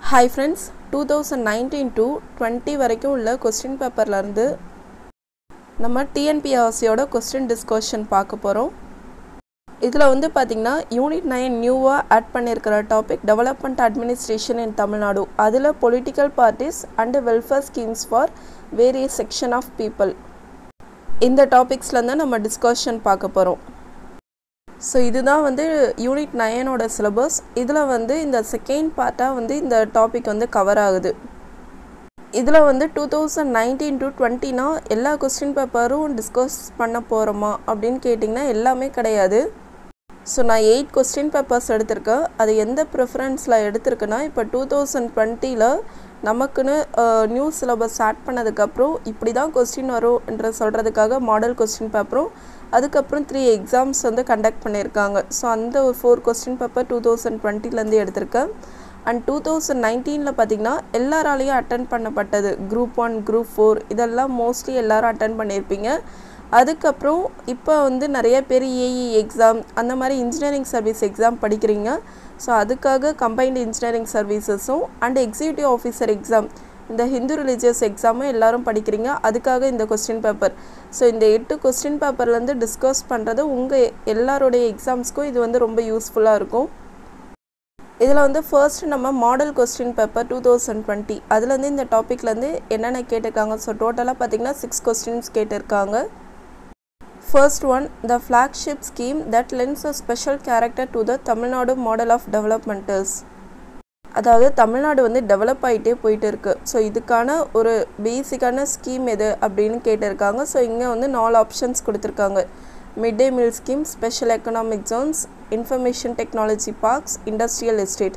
hi friends two thousand nineteen to twenty வரைக்கும் உள்ள question பேப்பர்லேருந்து நம்ம டிஎன்பிஎஸ்சியோட கொஸ்டின் டிஸ்கஷன் பார்க்க போகிறோம் இதில் வந்து பார்த்திங்கன்னா யூனிட் நைன் நியூவாக ஆட் பண்ணியிருக்கிற topic development administration in Tamil Nadu அதில் political parties and welfare schemes for various section of people இந்த டாபிக்ஸ்லேருந்து நம்ம டிஸ்கஷன் பார்க்க போகிறோம் ஸோ இதுதான் வந்து யூனிட் நயனோட சிலபஸ் இதில் வந்து இந்த செகண்ட் பார்ட்டாக வந்து இந்த டாபிக் வந்து கவர் ஆகுது இதில் வந்து டூ தௌசண்ட் நைன்டீன் டு டுவெண்ட்டினா எல்லா கொஸ்டின் பேப்பரும் டிஸ்கஸ் பண்ண போகிறோமா அப்படின்னு கேட்டிங்கன்னா எல்லாமே கிடையாது ஸோ நான் எயிட் கொஸ்டின் பேப்பர்ஸ் எடுத்திருக்கேன் அது எந்த ப்ரிஃபரன்ஸில் எடுத்திருக்கேன்னா இப்போ டூ தௌசண்ட் டுவெண்ட்டியில் நமக்குன்னு நியூ சிலபஸ் ஆட் பண்ணதுக்கப்புறம் இப்படி தான் கொஸ்டின் வரும்ன்ற சொல்கிறதுக்காக மாடல் கொஸ்டின் பேப்பரும் அதுக்கப்புறம் த்ரீ எக்ஸாம்ஸ் வந்து கண்டக்ட் பண்ணியிருக்காங்க ஸோ அந்த ஒரு four question paper two thousand டுவெண்ட்டிலேருந்து எடுத்திருக்கேன் அண்ட் டூ தௌசண்ட் நைன்டீனில் பார்த்திங்கன்னா எல்லாராலையும் அட்டன் பண்ணப்பட்டது குரூப் ஒன் குரூப் ஃபோர் இதெல்லாம் மோஸ்ட்லி எல்லோரும் அட்டன் பண்ணியிருப்பீங்க அதுக்கப்புறம் இப்போ வந்து நிறைய பேர் ஏஇ எக்ஸாம் அந்த மாதிரி இன்ஜினியரிங் சர்வீஸ் எக்ஸாம் படிக்கிறீங்க ஸோ அதுக்காக கம்பைன்டு இன்ஜினியரிங் சர்வீசஸும் அண்ட் எக்ஸிக்யூட்டிவ் ஆஃபீஸர் எக்ஸாம் இந்த ஹிந்து ரிலீஜியஸ் எக்ஸாமும் எல்லோரும் படிக்கிறீங்க அதுக்காக இந்த கொஸ்டின் பேப்பர் ஸோ இந்த எட்டு கொஸ்டின் பேப்பர்லேருந்து டிஸ்கஸ் பண்ணுறது உங்கள் எல்லாருடைய எக்ஸாம்ஸ்க்கும் இது வந்து ரொம்ப யூஸ்ஃபுல்லாக இருக்கும் இதில் வந்து ஃபர்ஸ்ட் நம்ம model question paper two thousand twenty அதுலேருந்து இந்த டாப்பிக்லேருந்து என்னென்ன கேட்டிருக்காங்க ஸோ டோட்டலாக பார்த்தீங்கன்னா சிக்ஸ் கொஸ்டின்ஸ் கேட்டிருக்காங்க first one the flagship scheme that lends a special character to the Tamil Nadu model of டெவலப்மெண்டர்ஸ் அதாவது தமிழ்நாடு வந்து டெவலப் ஆகிட்டே போயிட்டு இருக்கு ஸோ இதுக்கான ஒரு பேசிக்கான ஸ்கீம் எது அப்படின்னு கேட்டிருக்காங்க ஸோ இங்கே வந்து நாலு ஆப்ஷன்ஸ் கொடுத்துருக்காங்க mid day meal scheme special economic zones information technology parks industrial estate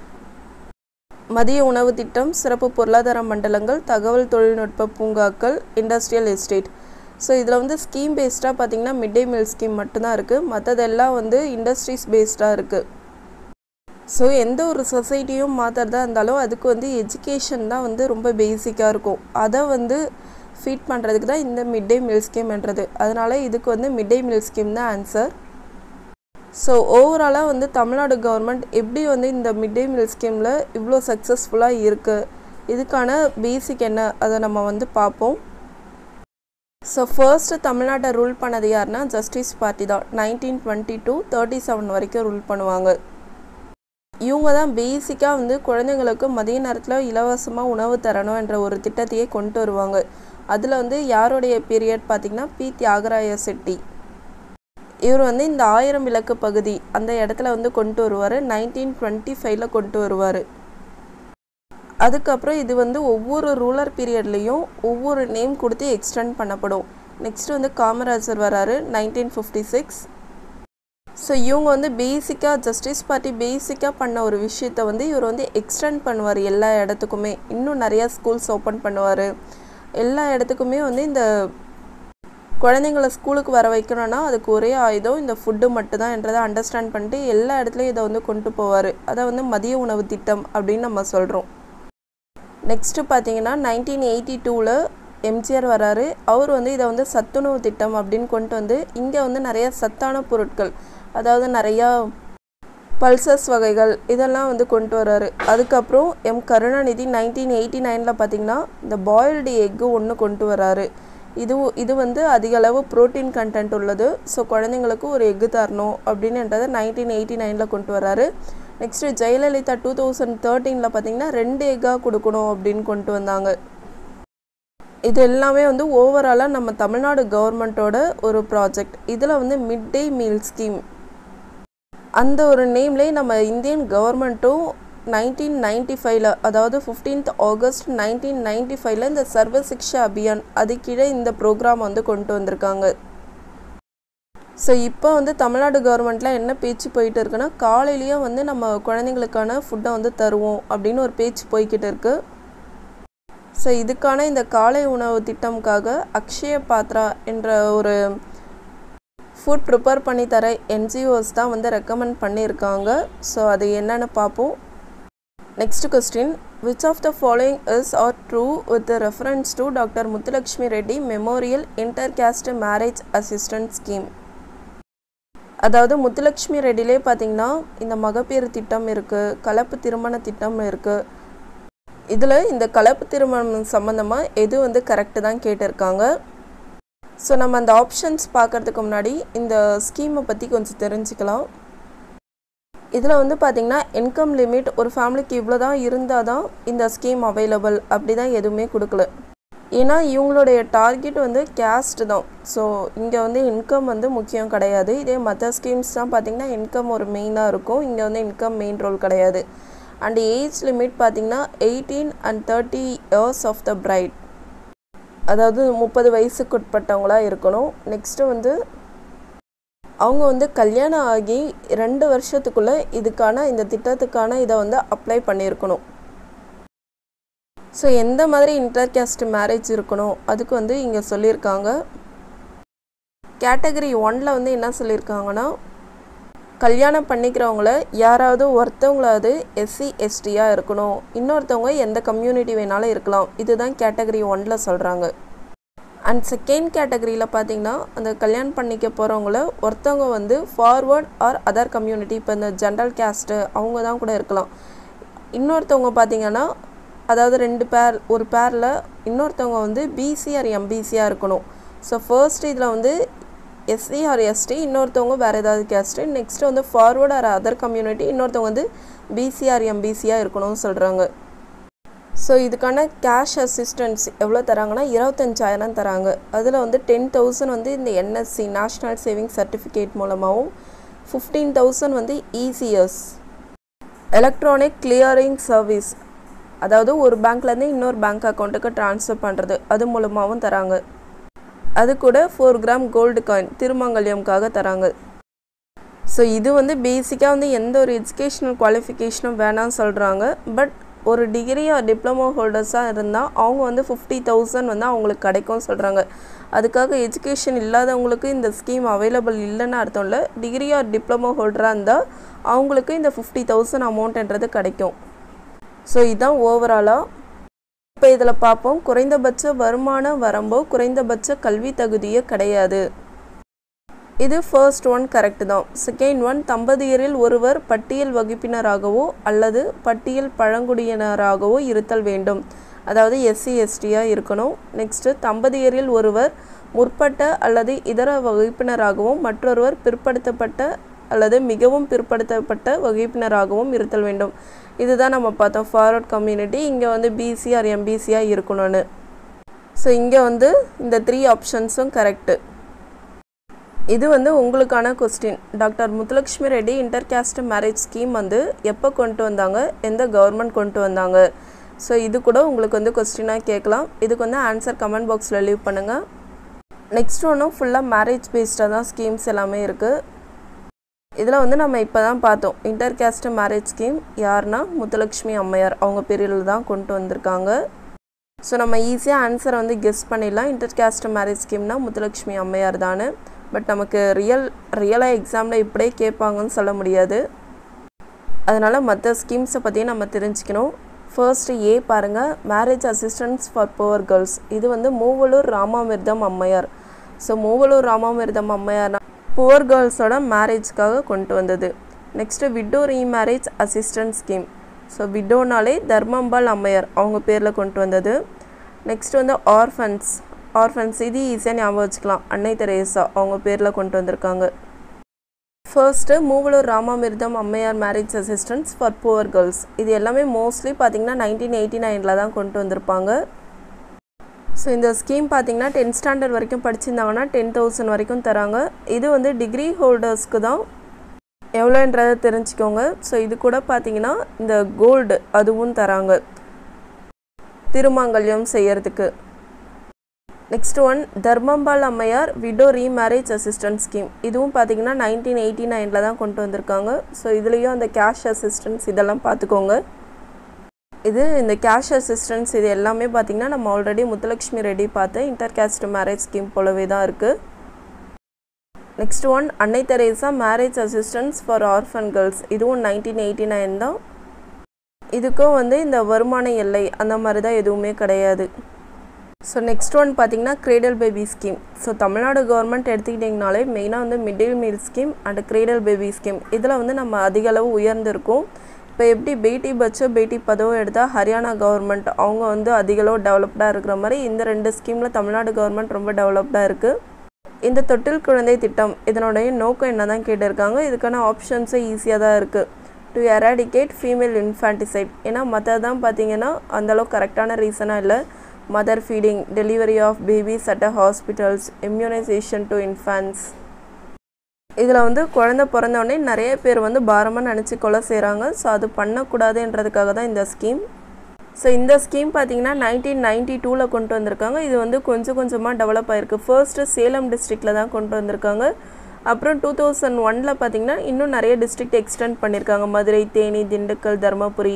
மதிய உணவு திட்டம் சிறப்பு பொருளாதார மண்டலங்கள் தகவல் தொழில்நுட்ப பூங்காக்கள் இண்டஸ்ட்ரியல் எஸ்டேட் ஸோ இதில் வந்து ஸ்கீம் பேஸ்டாக பார்த்தீங்கன்னா மிட் டே மீல் ஸ்கீம் மட்டும்தான் இருக்குது மற்றதெல்லாம் வந்து இண்டஸ்ட்ரீஸ் பேஸ்டாக இருக்குது ஸோ எந்த ஒரு சொசைட்டியும் மாற்றுறதா இருந்தாலும் அதுக்கு வந்து எஜுகேஷன் தான் வந்து ரொம்ப பேசிக்காக இருக்கும் அதை வந்து ஃபீட் பண்ணுறதுக்கு தான் இந்த மிட் டே மீல் ஸ்கீம்ன்றது அதனால் இதுக்கு வந்து மிட் டே மீல் ஸ்கீம் தான் ஆன்சர் ஸோ ஓவராலாக வந்து தமிழ்நாடு கவர்மெண்ட் எப்படி வந்து இந்த மிட் டே மீல் ஸ்கீமில் இவ்வளோ சக்ஸஸ்ஃபுல்லாக இருக்குது இதுக்கான பேசிக் என்ன அதை நம்ம வந்து பார்ப்போம் ஸோ ஃபர்ஸ்ட்டு தமிழ்நாட்டை ரூல் பண்ணது யாருன்னா ஜஸ்டிஸ் பார்ட்டி தான் nineteen twenty to thirty seven வரைக்கும் ரூல் பண்ணுவாங்க இவங்க தான் பேசிக்காக வந்து குழந்தைங்களுக்கு மதிய நேரத்தில் இலவசமாக உணவு தரணும் என்ற ஒரு திட்டத்தையே கொண்டு வருவாங்க அதில் வந்து யாருடைய பீரியட் பார்த்திங்கன்னா பி தியாகராய செட்டி இவர் வந்து இந்த ஆயிரம் விளக்கு பகுதி அந்த இடத்துல வந்து கொண்டு வருவார் நைன்டீன் டுவெண்ட்டி ஃபைவ்ல கொண்டு வருவார் அதுக்கப்புறம் இது வந்து ஒவ்வொரு ரூலர் பீரியட்லேயும் ஒவ்வொரு நேம் கொடுத்து எக்ஸ்டெண்ட் பண்ணப்படும் நெக்ஸ்ட் வந்து காமராஜர் வராரு நைன்டீன் ஃபிஃப்டி சிக்ஸ் ஸோ இவங்க வந்து பேசிக்காக ஜஸ்டிஸ் பார்ட்டி பேசிக்காக பண்ண ஒரு விஷயத்த வந்து இவர் வந்து எக்ஸ்டெண்ட் பண்ணுவார் எல்லா இடத்துக்குமே இன்னும் நிறையா ஸ்கூல்ஸ் ஓப்பன் பண்ணுவார் எல்லா இடத்துக்குமே வந்து இந்த குழந்தைங்கள ஸ்கூலுக்கு வர வைக்கணும்னா அதுக்கு ஒரே ஆயுதம் இந்த ஃபுட்டு மட்டும்தான் என்றதை அண்டர்ஸ்டாண்ட் பண்ணிட்டு எல்லா இடத்துலையும் இதை வந்து கொண்டு போவார் அதை வந்து மதிய உணவு திட்டம் அப்படின்னு நம்ம சொல்கிறோம் நெக்ஸ்ட்டு பார்த்தீங்கன்னா நைன்டீன் எயிட்டி டூவில் எம்ஜிஆர் வராரு அவர் வந்து இதை வந்து சத்துணவு திட்டம் அப்படின்னு கொண்டு வந்து இங்கே வந்து நிறைய சத்தான பொருட்கள் அதாவது நிறையா பல்சஸ் வகைகள் இதெல்லாம் வந்து கொண்டு வராரு அதுக்கப்புறம் எம் கருணாநிதி நைன்டீன் எயிட்டி நைனில் பார்த்திங்கன்னா இந்த பாயில்டு எக்கு ஒன்று கொண்டு வராரு இது இது வந்து அதிக அளவு ப்ரோட்டீன் கண்டென்ட் உள்ளது ஸோ குழந்தைங்களுக்கு ஒரு எக்கு தரணும் அப்படின்னுன்றதை நைன்டீன் எயிட்டி நைனில் கொண்டு வராரு நெக்ஸ்ட்டு ஜெயலலிதா டூ தௌசண்ட் தேர்ட்டீனில் பார்த்திங்கன்னா ரெண்டு எக்காக கொடுக்கணும் அப்படின்னு கொண்டு வந்தாங்க இது எல்லாமே வந்து ஓவராலாக நம்ம தமிழ்நாடு கவர்மெண்ட்டோட ஒரு ப்ராஜெக்ட் இதில் வந்து மிட் டே மீல் ஸ்கீம் அந்த ஒரு நேம்லேயே நம்ம இந்தியன் கவர்மெண்ட்டும் நைன்டீன் நைன்டி ஃபைவ்ல அதாவது ஃபிஃப்டீன்த் ஆகஸ்ட் நைன்டீன் நைன்டி ஃபைவ்ல இந்த சர்வ சிக்ஷா அபியான் அது கீழே இந்த ப்ரோக்ராம் வந்து கொண்டு வந்திருக்காங்க ஸோ இப்போ வந்து தமிழ்நாடு கவர்மெண்ட்டில் என்ன பேச்சு போயிட்டு இருக்குன்னா காலையிலேயே வந்து நம்ம குழந்தைங்களுக்கான ஃபுட்டை வந்து தருவோம் அப்படின்னு ஒரு பேச்சு போய்கிட்டு இருக்கு ஸோ இதுக்கான இந்த காலை உணவு திட்டம்காக அக்ஷய பாத்ரா என்ற ஒரு ஃபுட் ப்ரிப்பேர் பண்ணி தர என்ஜிஓஸ் தான் வந்து ரெக்கமெண்ட் பண்ணியிருக்காங்க ஸோ அது என்னென்னு பார்ப்போம் next question which of the following is are true with reference to doctor Muthulakshmi Reddy memorial inter caste marriage assistant scheme அதாவது முத்துலக்ஷ்மி ரெட்டிலே பார்த்தீங்கன்னா இந்த மகப்பேறு திட்டம் இருக்குது கலப்பு திருமண திட்டம் இருக்குது இதில் இந்த கலப்பு திருமணம் சம்மந்தமாக எது வந்து கரெக்டு தான் கேட்டிருக்காங்க ஸோ நம்ம அந்த ஆப்ஷன்ஸ் பார்க்குறதுக்கு முன்னாடி இந்த ஸ்கீமை பற்றி கொஞ்சம் தெரிஞ்சுக்கலாம் இதில் வந்து பார்த்திங்கன்னா இன்கம் லிமிட் ஒரு ஃபேமிலிக்கு இவ்வளோ தான் இருந்தால் தான் இந்த ஸ்கீம் அவைலபிள் அப்படி தான் எதுவுமே கொடுக்கல ஏன்னா இவங்களுடைய டார்கெட் வந்து கேஸ்ட் தான் ஸோ இங்கே வந்து இன்கம் வந்து முக்கியம் கிடையாது இதே மற்ற ஸ்கீம்ஸ் தான் பார்த்திங்கன்னா இன்கம் ஒரு மெயினாக இருக்கும் இங்கே வந்து இன்கம் மெயின் ரோல் கிடையாது அண்ட் ஏஜ் லிமிட் பார்த்திங்கன்னா eighteen and thirty years of the bride அதாவது முப்பது வயசுக்கு உட்பட்டவங்களாக இருக்கணும் நெக்ஸ்ட்டு வந்து அவங்க வந்து கல்யாணம் ஆகி ரெண்டு வருஷத்துக்குள்ளே இதுக்கான இந்த திட்டத்துக்கான இதை வந்து அப்ளை பண்ணியிருக்கணும் ஸோ எந்த மாதிரி இன்டர் கேஸ்ட் மேரேஜ் இருக்கணும் அதுக்கு வந்து இங்கே சொல்லியிருக்காங்க கேட்டகரி ஒனில் வந்து என்ன சொல்லியிருக்காங்கன்னா கல்யாணம் பண்ணிக்கிறவங்கள யாராவது ஒருத்தவங்களாவது எஸ்சி எஸ்டியாக இருக்கணும் இன்னொருத்தவங்க எந்த கம்யூனிட்டி வேணாலும் இருக்கலாம் இதுதான் கேட்டகரி ஒனில் சொல்கிறாங்க அண்ட் செகண்ட் கேட்டகரியில் பார்த்தீங்கன்னா அந்த கல்யாணம் பண்ணிக்க போகிறவங்கள ஒருத்தவங்க வந்து ஃபார்வர்ட் ஆர் அதர் கம்யூனிட்டி இப்போ இந்த ஜென்ரல் கேஸ்ட்டு அவங்க தான் கூட இருக்கலாம் இன்னொருத்தவங்க பார்த்தீங்கன்னா அதாவது ரெண்டு பேர் ஒரு பேரில் இன்னொருத்தவங்க வந்து பிசி ஆர் எம்பிசியாக இருக்கணும் ஸோ ஃபர்ஸ்ட் இதில் வந்து எஸ்சி ஆர் எஸ்டி இன்னொருத்தவங்க வேறு ஏதாவது கேஸ்ட்டு நெக்ஸ்ட் வந்து ஃபார்வர்ட் ஆர் அதர் கம்யூனிட்டி இன்னொருத்தவங்க வந்து பிசி ஆர் எம்பிசியாக இருக்கணும்னு சொல்கிறாங்க ஸோ இதுக்கான கேஷ் அசிஸ்டன்ஸ் எவ்வளோ தராங்கன்னா இருபத்தஞ்சாயிரம் தராங்க அதில் வந்து டென் தௌசண்ட் வந்து இந்த என்எஸ்சி நேஷ்னல் சேவிங் சர்டிஃபிகேட் மூலமாகவும் ஃபிஃப்டீன் தௌசண்ட் வந்து இசிஎஸ் எலக்ட்ரானிக் கிளியரிங் சர்வீஸ் அதாவது ஒரு பேங்க்லேருந்து இன்னொரு பேங்க் அக்கௌண்ட்டுக்கு ட்ரான்ஸ்ஃபர் பண்ணுறது அது மூலமாகவும் தராங்க அது கூட ஃபோர் கிராம் கோல்டு காயின் திருமங்கல்யம்காக தராங்க ஸோ இது வந்து பேசிக்காக வந்து எந்த ஒரு எஜுகேஷ்னல் குவாலிஃபிகேஷனும் வேணாம்னு சொல்கிறாங்க பட் ஒரு டிகிரி ஆர் டிப்ளமோ ஹோல்டர்ஸாக இருந்தால் அவங்க வந்து ஃபிஃப்டி தௌசண்ட் வந்து அவங்களுக்கு கிடைக்கும்னு சொல்கிறாங்க அதுக்காக எஜுகேஷன் இல்லாதவங்களுக்கு இந்த ஸ்கீம் அவைலபிள் இல்லைன்னு அர்த்தம் இல்லை டிகிரி ஆர் டிப்ளமோ ஹோல்டராக இருந்தால் அவங்களுக்கு இந்த ஃபிஃப்டி தௌசண்ட் அமௌண்ட்ன்றது கிடைக்கும் ஸோ இதுதான் ஓவராலாக இப்போ இதில் பார்ப்போம் குறைந்தபட்ச வருமான வரம்போ குறைந்தபட்ச கல்வி தகுதியோ கிடையாது இது ஃபர்ஸ்ட் ஒன் கரெக்ட் தான் செகண்ட் ஒன் தம்பதியரில் ஒருவர் பட்டியல் வகுப்பினராகவோ அல்லது பட்டியல் பழங்குடியினராகவோ இருத்தல் வேண்டும் அதாவது எஸ்சி எஸ்டியாக இருக்கணும் நெக்ஸ்ட்டு தம்பதியரில் ஒருவர் முற்பட்ட அல்லது இதர வகுப்பினராகவும் மற்றொருவர் பிற்படுத்தப்பட்ட அல்லது மிகவும் பிற்படுத்தப்பட்ட வகுப்பினராகவும் இருத்தல் வேண்டும் இதுதான் நம்ம பார்த்தோம் ஃபார்வர்ட் கம்யூனிட்டி இங்கே வந்து பிசி ஆர் எம்பிசியாக இருக்கணும்னு ஸோ இங்கே வந்து இந்த த்ரீ ஆப்ஷன்ஸும் கரெக்டு இது வந்து உங்களுக்கான question doctor Muthulakshmi Reddy inter caste marriage scheme வந்து எப்போ கொண்டு வந்தாங்க எந்த கவர்மெண்ட் கொண்டு வந்தாங்க ஸோ இது கூட உங்களுக்கு வந்து கொஸ்டினாக கேட்கலாம் இதுக்கு வந்து ஆன்சர் கமெண்ட் பாக்ஸில் லீவ் பண்ணுங்கள் நெக்ஸ்ட் ஒன்றும் ஃபுல்லாக மேரேஜ் பேஸ்டாக தான் ஸ்கீம்ஸ் எல்லாமே இருக்குது இதில் வந்து நம்ம இப்போ தான் பார்த்தோம் இன்டர் கேஸ்ட் மேரேஜ் ஸ்கீம் யாருன்னா முத்துலக்ஷ்மி அம்மையார் அவங்க பீரியடில் தான் கொண்டு வந்திருக்காங்க ஸோ நம்ம ஈஸியாக ஆன்சரை வந்து கெஸ் பண்ணிடலாம் இன்டர் கேஸ்ட் மேரேஜ் ஸ்கீம்னா முத்துலக்ஷ்மி அம்மையார் தானே பட் நமக்கு ரியல் ரியலாக எக்ஸாமில் இப்படியே கேட்பாங்கன்னு சொல்ல முடியாது அதனால் மற்ற ஸ்கீம்ஸை பற்றியும் நம்ம தெரிஞ்சுக்கணும் ஃபர்ஸ்ட் ஏ பாருங்கள் marriage assistance for poor girls இது வந்து மூவலூர் ராமாமிர்தம் அம்மையார் ஸோ மூவலூர் ராமாமிர்தம் அம்மையார்னா புவர் கேர்ள்ஸோட மேரேஜ்க்காக கொண்டு வந்தது next widow remarriage assistance scheme so விடோனாலே தர்மம்பால் அம்மையார் அவங்க பேரில் கொண்டு வந்தது நெக்ஸ்ட் வந்து ஆர்ஃபன்ஸ் ஆர்ஃபன்ஸ் இது ஈஸியாக ஞாபகம் வச்சுக்கலாம் அன்னை தெரேசா அவங்க பேரில் கொண்டு வந்திருக்காங்க ஃபர்ஸ்ட்டு மூவலூர் ராமாமிர்தம் அம்மையார் marriage assistance for poor girls இது எல்லாமே மோஸ்ட்லி பார்த்திங்கன்னா நைன்டீன் எயிட்டி நைனில் தான் கொண்டு வந்திருப்பாங்க ஸோ இந்த ஸ்கீம் பார்த்திங்கன்னா டென்த் ஸ்டாண்டர்ட் வரைக்கும் படிச்சிருந்தாங்கன்னா டென் தௌசண்ட் வரைக்கும் தராங்க இது வந்து டிகிரி ஹோல்டர்ஸ்க்கு தான் எவ்வளோன்றதை தெரிஞ்சுக்கோங்க ஸோ இது கூட பார்த்தீங்கன்னா இந்த கோல்டு அதுவும் தராங்க திருமாங்கல்யம் செய்யறதுக்கு நெக்ஸ்ட் ஒன் தர்மம்பால் அம்மையார் விடோ ரீமேரேஜ் அசிஸ்டன்ஸ் ஸ்கீம் இதுவும் பார்த்தீங்கன்னா நைன்டீன் எயிட்டி நைனில் தான் கொண்டு வந்திருக்காங்க ஸோ இதுலேயும் அந்த கேஷ் அசிஸ்டன்ஸ் இதெல்லாம் பார்த்துக்கோங்க இது இந்த கேஷ் அசிஸ்டன்ஸ் இது எல்லாமே பார்த்திங்கன்னா நம்ம ஆல்ரெடி முத்துலக்ஷ்மி ரெட்டி பார்த்த இன்டர் கேஸ்ட் மேரேஜ் ஸ்கீம் போலவே தான் இருக்குது நெக்ஸ்ட் ஒன் அன்னை Teresa marriage assistance for orphan girls இதுவும் நைன்டீன் எயிட்டி நைன் தான் இதுக்கும் வந்து இந்த வருமான எல்லை அந்த மாதிரி தான் எதுவுமே கிடையாது ஸோ நெக்ஸ்ட் ஒன் பார்த்தீங்கன்னா cradle baby scheme so Tamil Nadu government எடுத்துக்கிட்டிங்கனாலே மெயினாக வந்து mid day meal scheme and cradle baby scheme இதில் வந்து நம்ம அதிக அளவு உயர்ந்திருக்கும் இப்போ எப்படி பேட்டி பச்சோ பேட்டி பதோ எடுத்தால் ஹரியானா கவர்மெண்ட் அவங்க வந்து அதிகளவு டெவலப்டாக இருக்கிற மாதிரி இந்த ரெண்டு ஸ்கீமில் தமிழ்நாடு கவர்மெண்ட் ரொம்ப டெவலப்டாக இருக்குது இந்த தொட்டில் குழந்தை திட்டம் இதனுடைய நோக்கம் என்ன தான் கேட்டிருக்காங்க இதுக்கான ஆப்ஷன்ஸும் ஈஸியாக தான் இருக்குது டு எராடிகேட் ஃபீமேல் இன்ஃபான்டிசைட் ஏன்னா மற்றதான் பார்த்தீங்கன்னா அந்தளவுக்கு கரெக்டான ரீசனாக இல்லை mother feeding delivery of babies at a hospitals immunisation to infants இதில் வந்து குழந்த பிறந்தோடனே நிறைய பேர் வந்து பாரமாக நினச்சி கொலை செய்கிறாங்க ஸோ அது பண்ணக்கூடாதுன்றதுக்காக தான் இந்த ஸ்கீம் ஸோ இந்த ஸ்கீம் பார்த்தீங்கன்னா நைன்டீன் நைன்டி டூவில் கொண்டு வந்திருக்காங்க இது வந்து கொஞ்சம் கொஞ்சமாக டெவலப் ஆகிருக்கு ஃபர்ஸ்ட்டு சேலம் டிஸ்ட்ரிக்டில் தான் கொண்டு வந்திருக்காங்க அப்புறம் டூ தௌசண்ட் ஒனில் பார்த்தீங்கன்னா இன்னும் நிறைய டிஸ்ட்ரிக்ட் எக்ஸ்டெண்ட் பண்ணியிருக்காங்க மதுரை தேனி திண்டுக்கல் தருமபுரி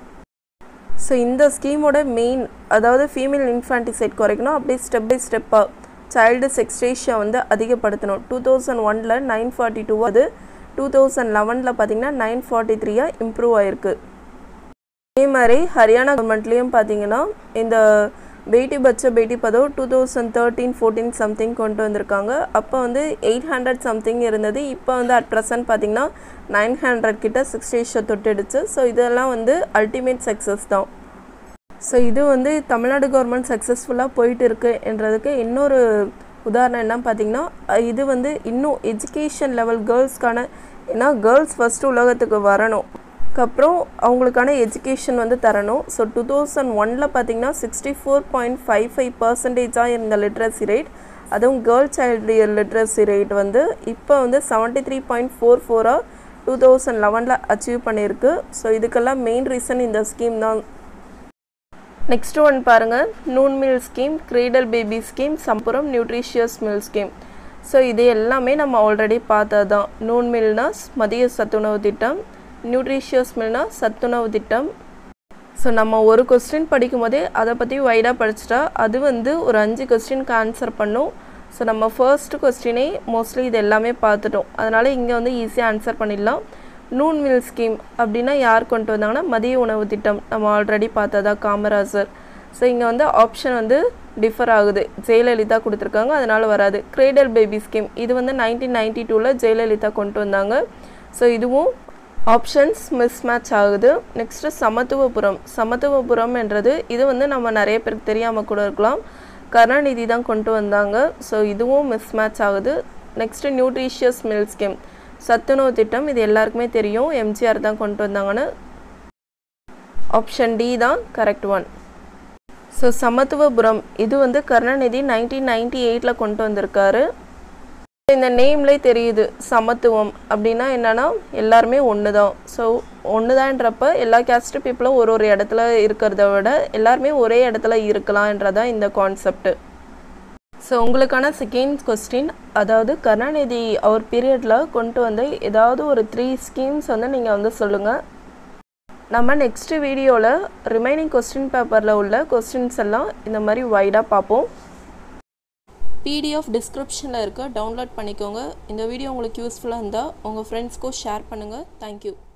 ஸோ இந்த ஸ்கீமோட மெயின் அதாவது ஃபீமேல் இன்ஃபான்டிசைட் குறைக்கணும் அப்படியே ஸ்டெப் பை ஸ்டெப்பாக சைல்டு செக்ஸ்ட்ரேஷியா வந்து அதிகப்படுத்தணும் டூ தௌசண்ட் ஒனில் நைன் ஃபார்ட்டி டூ அது டூ தௌசண்ட் லெவனில் பார்த்தீங்கன்னா நைன் ஃபார்ட்டி த்ரீயாக இம்ப்ரூவ் ஆயிருக்கு அதே மாதிரி ஹரியானா கவர்மெண்ட்லேயும் பார்த்தீங்கன்னா இந்த Beti Bachao Beti Padhao two thousand thirteen fourteen something கொண்டு வந்திருக்காங்க அப்போ வந்து எயிட் ஹண்ட்ரட் சம்திங் இருந்தது இப்போ வந்து அட் ப்ரெசன்ட் பார்த்தீங்கன்னா நைன் ஹண்ட்ரட் கிட்ட சிக்ஸ் ரேஷியோ தொட்டுடுச்சு ஸோ இதெல்லாம் வந்து அல்டிமேட் சக்ஸஸ் தான் ஸோ இது வந்து தமிழ்நாடு கவர்மெண்ட் சக்ஸஸ்ஃபுல்லாக போயிட்டு இருக்குன்றதுக்கு இன்னொரு உதாரணம் என்ன பார்த்தீங்கன்னா இது வந்து இன்னும் எஜுகேஷன் லெவல் கேர்ள்ஸ்க்கான ஏன்னா கேர்ள்ஸ் ஃபஸ்ட்டு உலகத்துக்கு வரணும் அதுக்கப்புறம் அவங்களுக்கான எஜுகேஷன் வந்து தரணும் ஸோ டூ தௌசண்ட் ஒனில் பார்த்தீங்கன்னா sixty four point five five பர்சன்டேஜாக இருந்த லிட்ரஸி ரேட் அதுவும் கேர்ள் சைல்டு லிட்ரஸி ரேட் வந்து இப்போ வந்து செவன்ட்டி த்ரீ பாயிண்ட் ஃபோர் ஃபோராக டூ தௌசண்ட் லெவனில் அச்சீவ் பண்ணியிருக்கு ஸோ இதுக்கெல்லாம் மெயின் ரீசன் இந்த ஸ்கீம் தான் நெக்ஸ்ட் ஒன் பாருங்கள் noon meal scheme cradle baby scheme சம்புரம் நியூட்ரிஷியஸ் மில் ஸ்கீம் ஸோ இது எல்லாமே நம்ம ஆல்ரெடி பார்த்தது தான் நூன் மில்னா மதிய சத்துணவு திட்டம் நியூட்ரிஷியஸ் மில்னா சத்துணவு திட்டம் ஸோ நம்ம ஒரு கொஸ்டின் படிக்கும் போதே அதை பற்றி வைடாக படிச்சிட்டா அது வந்து ஒரு அஞ்சு கொஸ்டினுக்கு ஆன்சர் பண்ணும் ஸோ நம்ம ஃபர்ஸ்ட் கொஸ்டினே மோஸ்ட்லி இது எல்லாமே பார்த்துட்டோம் அதனால் இங்கே வந்து ஈஸியாக ஆன்சர் பண்ணிடலாம் நூன் மில் ஸ்கீம் அப்படின்னா யார் கொண்டு வந்தாங்கன்னா மதிய உணவு திட்டம் நம்ம ஆல்ரெடி பார்த்ததா காமராஜர் ஸோ இங்கே வந்து ஆப்ஷன் வந்து டிஃபர் ஆகுது ஜெயலலிதா கொடுத்துருக்காங்க அதனால் வராது கிரேடல் பேபி ஸ்கீம் இது வந்து நைன்டீன் நைன்டி டூவில் ஜெயலலிதா கொண்டு வந்தாங்க ஸோ இதுவும் ஆப்ஷன்ஸ் மிஸ் மேட்ச் ஆகுது நெக்ஸ்ட்டு சமத்துவபுரம் சமத்துவபுரம் என்றது இது வந்து நம்ம நிறைய பேருக்கு தெரியாமல் கூட இருக்கலாம் கருணாநிதி தான் கொண்டு வந்தாங்க ஸோ இதுவும் மிஸ் மேட்ச் ஆகுது நெக்ஸ்ட்டு நியூட்ரிஷியஸ் மில் ஸ்கீம் சத்துணவு திட்டம் இது எல்லாருக்குமே தெரியும் எம்ஜிஆர் தான் கொண்டு வந்தாங்கன்னு ஆப்ஷன் டி தான் கரெக்ட் ஒன் ஸோ சமத்துவபுரம் இது வந்து கருணாநிதி நைன்டீன் நைன்டி எயிட்டில் கொண்டு வந்திருக்காரு இந்த நேம்லேயே தெரியுது சமத்துவம் அப்படின்னா என்னென்னா எல்லாருமே ஒன்று தான் ஸோ ஒன்று தான்றப்ப எல்லா கேஸ்ட் பீப்புளும் ஒரு ஒரு இடத்துல இருக்கிறத விட எல்லாருமே ஒரே இடத்துல இருக்கலாம்ன்றதான் இந்த கான்செப்ட் ஸோ உங்களுக்கான செகண்ட் கொஸ்டின் அதாவது கருணாநிதி அவர் பீரியடில் கொண்டு வந்த ஏதாவது ஒரு த்ரீ ஸ்கீம்ஸ் வந்து நீங்கள் வந்து சொல்லுங்கள் நம்ம நெக்ஸ்ட் வீடியோவில் ரிமைனிங் கொஸ்டின் பேப்பரில் உள்ள கொஸ்டின்ஸ் எல்லாம் இந்த மாதிரி வைடாக பார்ப்போம் பிடிஎஃப் டிஸ்கிரிப்ஷனில் இருக்க டவுன்லோட் பண்ணிக்கோங்க இந்த வீடியோ உங்களுக்கு யூஸ்ஃபுல்லாக இருந்தால் உங்கள் ஃப்ரெண்ட்ஸ்க்கும் ஷேர் பண்ணுங்கள் தேங்க்யூ